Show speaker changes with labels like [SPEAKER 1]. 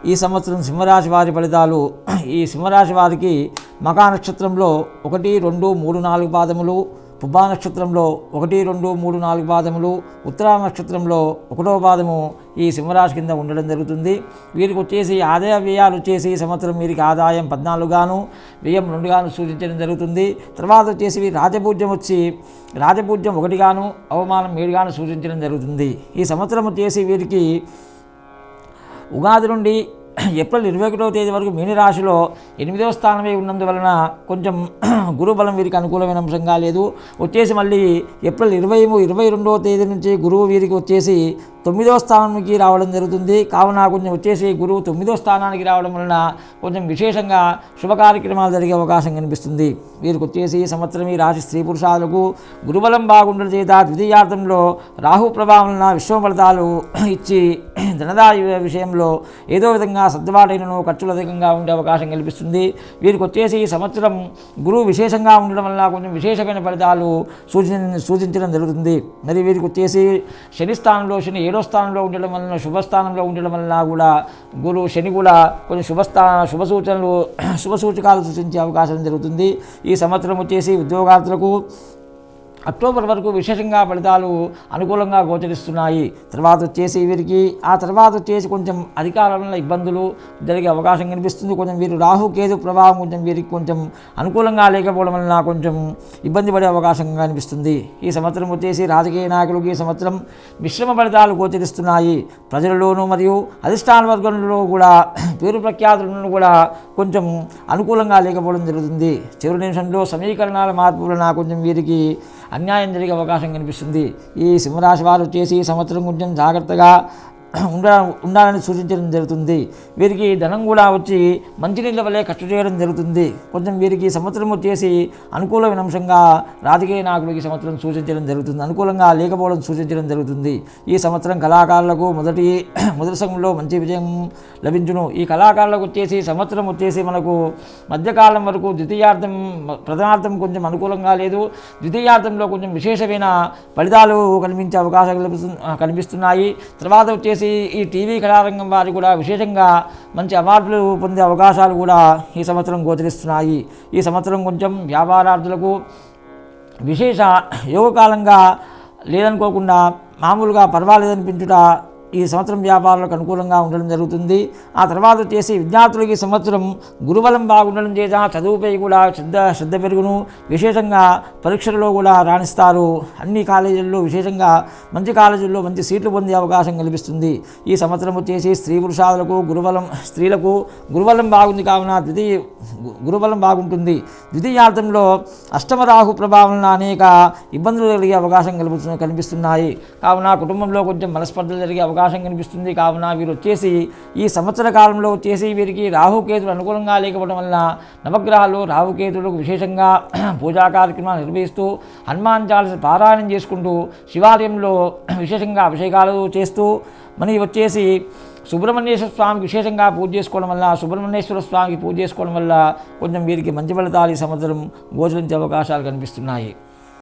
[SPEAKER 1] ఈ సంవత్సరం సింహరాశి వారి ఫలితాలు ఈ సింహరాశి వారికి మకా నక్షత్రంలో ఒకటి రెండు మూడు నాలుగు పాదములు పుబ్బా నక్షత్రంలో ఒకటి రెండు మూడు నాలుగు పాదములు ఉత్తరా నక్షత్రంలో ఒకటో పాదము ఈ సింహరాశి కింద ఉండడం జరుగుతుంది వీరికి వచ్చేసి ఆదాయ వ్యయాలు వచ్చేసి ఈ సంవత్సరం వీరికి ఆదాయం పద్నాలుగుగాను వ్యయం రెండుగాను సూచించడం జరుగుతుంది తర్వాత వచ్చేసి వీరి రాజపూజ్యం వచ్చి రాజపూజ్యం ఒకటిగాను అవమానం ఏడుగాను సూచించడం జరుగుతుంది ఈ సంవత్సరం వచ్చేసి వీరికి ఉగాది నుండి ఏప్రిల్ ఇరవై ఒకటవ తేదీ వరకు మీన రాశిలో ఎనిమిదవ స్థానమే ఉన్నందువలన కొంచెం గురుబలం వీరికి అనుకూలమైన అంశంగా లేదు వచ్చేసి మళ్ళీ ఏప్రిల్ ఇరవై ఇరవై రెండవ తేదీ నుంచి గురువు వీరికి వచ్చేసి తొమ్మిదవ స్థానానికి రావడం జరుగుతుంది కావున కొంచెం వచ్చేసి గురువు తొమ్మిదవ స్థానానికి రావడం వలన కొంచెం విశేషంగా శుభ కార్యక్రమాలు జరిగే అవకాశం కనిపిస్తుంది వీరికి వచ్చేసి ఈ సంవత్సరం ఈ రాశి స్త్రీ పురుషాలకు గురుబలం బాగుండడం చేత ద్వితీయార్థంలో రాహు ప్రభావం వలన విశ్వ ఫలితాలు ఇచ్చి ధనదాయ విషయంలో ఏదో విధంగా సర్దుబాటైనను ఖర్చులు అధికంగా ఉండే అవకాశం కల్పిస్తుంది వీరికి వచ్చేసి ఈ సంవత్సరం గురువు విశేషంగా ఉండడం వల్ల కొంచెం విశేషమైన ఫలితాలు సూచన సూచించడం జరుగుతుంది మరి వీరికి వచ్చేసి శని స్థానంలో శని ఏడో స్థానంలో ఉండడం వలన శుభస్థానంలో ఉండడం వలన కూడా గురువు శని కూడా కొన్ని శుభస్థా శుభ సూచనలు శుభ సూచకాలు సూచించే అవకాశం జరుగుతుంది ఈ సంవత్సరం వచ్చేసి ఉద్యోగార్థులకు అక్టోబర్ వరకు విశేషంగా ఫలితాలు అనుకూలంగా గోచరిస్తున్నాయి తర్వాత వచ్చేసి వీరికి ఆ తర్వాత వచ్చేసి కొంచెం అధికారంలో ఇబ్బందులు జరిగే అవకాశం కనిపిస్తుంది కొంచెం వీరు రాహు కేతు ప్రభావం కొంచెం వీరికి కొంచెం అనుకూలంగా లేకపోవడం వలన కొంచెం ఇబ్బంది పడే అవకాశం కనిపిస్తుంది ఈ సంవత్సరం వచ్చేసి రాజకీయ నాయకులకు ఈ సంవత్సరం మిశ్రమ ఫలితాలు గోచరిస్తున్నాయి ప్రజలలోనూ మరియు అధిష్టాన వర్గంలో కూడా పేరు ప్రఖ్యాతులను కూడా కొంచెం అనుకూలంగా లేకపోవడం జరుగుతుంది చివరి నిమిషంలో సమీకరణాల మార్పు వలన కొంచెం వీరికి అన్యాయం జరిగే అవకాశం కనిపిస్తుంది ఈ సింహరాశి వారు వచ్చేసి ఈ సంవత్సరం కొంచెం జాగ్రత్తగా ఉండ ఉండాలని సూచించడం జరుగుతుంది వీరికి ధనం కూడా వచ్చి మంచినీళ్ళ వల్లే ఖర్చు చేయడం జరుగుతుంది కొంచెం వీరికి ఈ సంవత్సరం వచ్చేసి అనుకూలమైన అంశంగా రాజకీయ నాయకులకు ఈ సంవత్సరం సూచించడం జరుగుతుంది అనుకూలంగా లేకపోవడం సూచించడం జరుగుతుంది ఈ సంవత్సరం కళాకారులకు మొదటి మొదటి సంఘంలో మంచి విజయం లభించును ఈ కళాకారులకు వచ్చేసి ఈ సంవత్సరం వచ్చేసి మనకు మధ్యకాలం వరకు ద్వితీయార్థం ప్రథమార్థం కొంచెం అనుకూలంగా లేదు ద్వితీయార్థంలో కొంచెం విశేషమైన ఫలితాలు కనిపించే అవకాశాలు కనిపిస్తు- కనిపిస్తున్నాయి తర్వాత వచ్చేసి ఈ టీవీ కళారంగం వారు కూడా విశేషంగా మంచి అవార్డులు పొందే అవకాశాలు కూడా ఈ సంవత్సరం గోచరిస్తున్నాయి ఈ సంవత్సరం కొంచెం వ్యాపారార్థులకు విశేష యోగకాలంగా లేదనుకోకుండా మామూలుగా పర్వాలేదనిపించుట ఈ సంవత్సరం వ్యాపారాలకు అనుకూలంగా ఉండడం జరుగుతుంది ఆ తర్వాత వచ్చేసి విద్యార్థులకి ఈ సంవత్సరం గురుబలం బాగుండడం చేత చదువుపై కూడా శ్రద్ధ శ్రద్ధ పెరుగును విశేషంగా పరీక్షలలో కూడా రాణిస్తారు అన్ని కాలేజీల్లో విశేషంగా మంచి కాలేజీల్లో మంచి సీట్లు పొందే అవకాశం కల్పిస్తుంది ఈ సంవత్సరం వచ్చేసి స్త్రీ పురుషాదులకు గురుబలం స్త్రీలకు గురుబలం బాగుంది కావున ద్వితీయ గురుబలం బాగుంటుంది ద్వితీయార్థంలో అష్టమ రాహు ప్రభావం వలన అనేక ఇబ్బందులు కలిగే అవకాశం కలుగుతు కనిపిస్తున్నాయి కావున కుటుంబంలో కొంచెం మనస్పర్ధలు జరిగే అవకాశం కనిపిస్తుంది కావున వీరు వచ్చేసి ఈ సంవత్సర కాలంలో వచ్చేసి వీరికి రాహుకేతులు అనుకూలంగా లేకపోవడం వలన నవగ్రహాలు రాహుకేతులకు విశేషంగా పూజా కార్యక్రమాలు నిర్వహిస్తూ హనుమాన్ చాలీస పారాయణం చేసుకుంటూ శివాలయంలో విశేషంగా అభిషేకాలు చేస్తూ మరి వచ్చేసి సుబ్రహ్మణ్యేశ్వర స్వామికి విశేషంగా పూజ చేసుకోవడం వల్ల సుబ్రహ్మణ్యేశ్వర స్వామికి పూజ చేసుకోవడం వల్ల కొంచెం వీరికి మంచి ఫలితాలు ఈ సంవత్సరం గోచరించే అవకాశాలు కనిపిస్తున్నాయి